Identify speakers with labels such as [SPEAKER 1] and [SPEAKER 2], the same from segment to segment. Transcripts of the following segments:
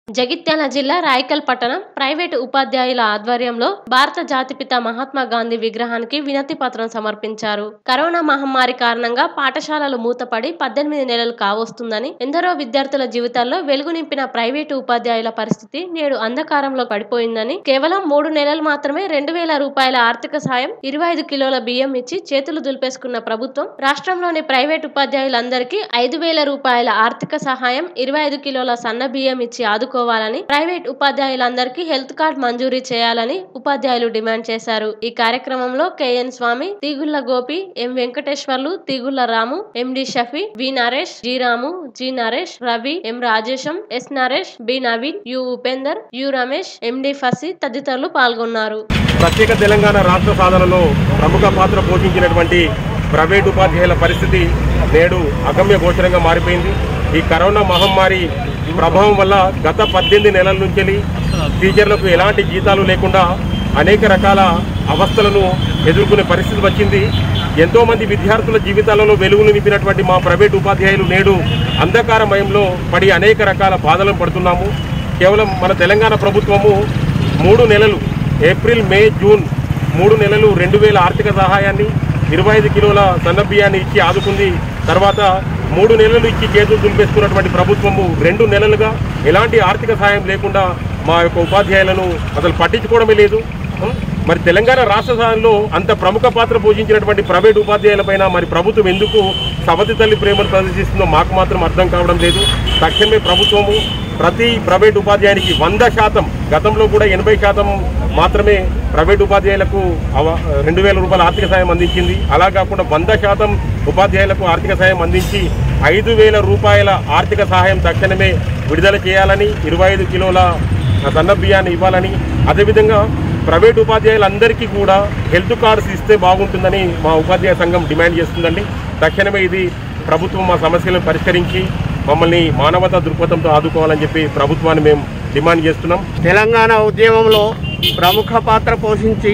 [SPEAKER 1] జగిత్యాల జిల్లా రాయకల్ పట్టణం ప్రైవేటు ఉపాధ్యాయుల ఆధ్వర్యంలో భారత జాతిపిత మహాత్మా గాంధీ విగ్రహానికి వినతి పత్రం సమర్పించారు కరోనా మహమ్మారి కారణంగా పాఠశాలలు మూతపడి పద్దెనిమిది నెలలు కావస్తుందని ఎందరో విద్యార్థుల జీవితాల్లో వెలుగు నింపిన ప్రైవేటు ఉపాధ్యాయుల పరిస్థితి నేడు అంధకారంలో పడిపోయిందని కేవలం మూడు నెలలు మాత్రమే రెండు వేల రూపాయల ఆర్థిక సాయం ఇరవై ఐదు కిలోల బియ్యం ఇచ్చి చేతులు దులిపేసుకున్న ప్రభుత్వం రాష్ట్రంలోని ప్రైవేట్ ఉపాధ్యాయులందరికీ ఐదు వేల రూపాయల ఆర్థిక సహాయం ఇరవై ఐదు కిలోల సన్న బియ్యం ఇచ్చి ఆదుకోవాలని ప్రైవేట్ ఉపాధ్యాయులందరికీ హెల్త్ కార్డ్ మంజూరీ చేయాలని ఉపాధ్యాయులు డిమాండ్ చేశారు ఈ కార్యక్రమంలో KN Swamy Teegulla Gopi M Venkateswarlu Teegulla Ramu MD Shafi V Naresh G Ramu G Naresh Ravi M Rajesham S Naresh B Naveen U Upender U Ramesh MD Fasi తదితరులు పాల్గొన్నారు
[SPEAKER 2] ప్రత్యేక తెలంగాణ రాష్ట్ర సాధనలో ప్రముఖ పాత్ర పోషించినటువంటి ప్రైవేట్ ఉపాధ్యాయుల పరిస్థితి నేడు అగమ్య గోచరంగా మారిపోయింది ఈ కరోనా మహమ్మారి ప్రభావం వల్ల గత పద్దెనిమిది నెలల నుంచి టీచర్లకు ఎలాంటి జీతాలు లేకుండా అనేక రకాల అవస్థలను ఎదుర్కొనే పరిస్థితి వచ్చింది ఎంతో మంది విద్యార్థుల జీవితాలలో వెలుగులు నింపినటువంటి మా ప్రైవేట్ ఉపాధ్యాయులు నేడు అంధకారమయంలో పడి అనేక రకాల బాధలను పడుతున్నాము కేవలం మన తెలంగాణ ప్రభుత్వము మూడు నెలలు ఏప్రిల్ మే జూన్ మూడు నెలలు రెండు వేల ఆర్థిక సహాయాన్ని ఇరవై ఐదు కిలోల సన్న బియ్యాన్ని ఇచ్చి ఆదుకుంది తర్వాత మూడు నెలలు ఇచ్చి చేతులు దులిపేసుకున్నటువంటి ప్రభుత్వము రెండు నెలలుగా ఎలాంటి ఆర్థిక సహాయం లేకుండా మా యొక్క ఉపాధ్యాయులను అసలు పట్టించుకోవడమే లేదు ఉం? మరి తెలంగాణ రాష్ట్ర సాధనలో అంత ప్రముఖ పాత్ర పోషించినటువంటి ప్రైవేట్ ఉపాధ్యాయులపైన మరి ప్రభుత్వం ఎందుకు సవతి తల్లి ప్రేమను ప్రదర్శిస్తుందో మాకు మాత్రం అర్థం కావడం లేదు తక్షణమే ప్రభుత్వము ప్రతి ప్రైవేట్ ఉపాధ్యాయునికి వంద శాతం గతంలో కూడా ఎనభై శాతం మాత్రమే ప్రైవేట్ ఉపాధ్యాయులకు అవ- రెండు వేల రూపాయల ఆర్థిక సాయం అందించింది అలా కాకుండా వంద శాతం ఉపాధ్యాయులకు ఆర్థిక సాయం అందించి ఐదు వేల రూపాయల ఆర్థిక సహాయం తక్షణమే విడుదల చేయాలని ఇరవై ఐదు కిలోల సన్న బియ్యాన్ని ఇవ్వాలని అదేవిధంగా ప్రైవేట్ ఉపాధ్యాయులందరికీ కూడా హెల్త్ కార్డ్స్ ఇస్తే బాగుంటుందని మా ఉపాధ్యాయ సంఘం డిమాండ్ చేస్తుందండి తక్షణమే ఇది ప్రభుత్వం మా సమస్యలను పరిష్కరించి మమ్మల్ని మానవతా దృక్పథంతో ఆదుకోవాలని చెప్పి ప్రభుత్వాన్ని మేము డిమాండ్ చేస్తున్నాం
[SPEAKER 3] తెలంగాణ ఉద్యమంలో ప్రముఖ పాత్ర పోషించి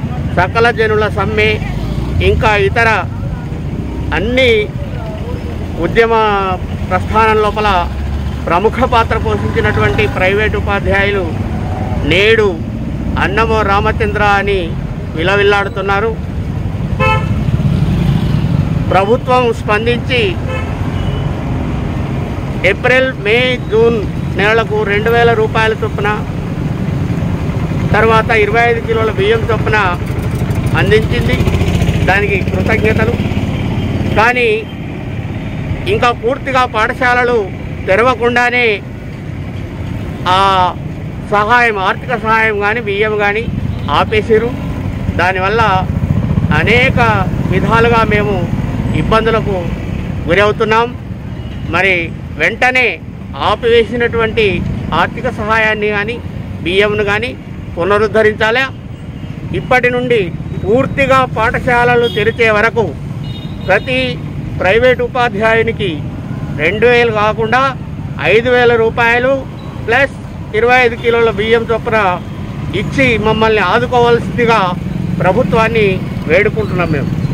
[SPEAKER 3] సకల జనుల సమ్మె ఇంకా ఇతర అన్ని ఉద్యమ ప్రస్థానం లోపల ప్రముఖ పాత్ర పోషించినటువంటి ప్రైవేట్ ఉపాధ్యాయులు నేడు అన్నమో రామచంద్ర అని విలవిల్లాడుతున్నారు ప్రభుత్వం స్పందించి ఏప్రిల్ మే జూన్ నెలలకు రెండు వేల రూపాయల చొప్పున తర్వాత ఇరవై ఐదు కిలోల బియ్యం చొప్పున అందించింది దానికి కృతజ్ఞతలు కానీ ఇంకా పూర్తిగా పాఠశాలలు తెరవకుండానే ఆ సహాయం ఆర్థిక సహాయం కానీ బియ్యం కానీ ఆపేసారు దానివల్ల అనేక విధాలుగా మేము ఇబ్బందులకు గురవుతున్నాం మరి వెంటనే ఆపివేసినటువంటి ఆర్థిక సహాయాన్ని కానీ బియ్యంను కానీ పునరుద్ధరించాలా ఇప్పటి నుండి పూర్తిగా పాఠశాలలు తెరిచే వరకు ప్రతి ప్రైవేట్ ఉపాధ్యాయునికి రెండు వేలు కాకుండా ఐదు వేల రూపాయలు ప్లస్ ఇరవై ఐదు కిలోల బియ్యం చొప్పున ఇచ్చి మమ్మల్ని ఆదుకోవాల్సిందిగా ప్రభుత్వాన్ని వేడుకుంటున్నాం మేము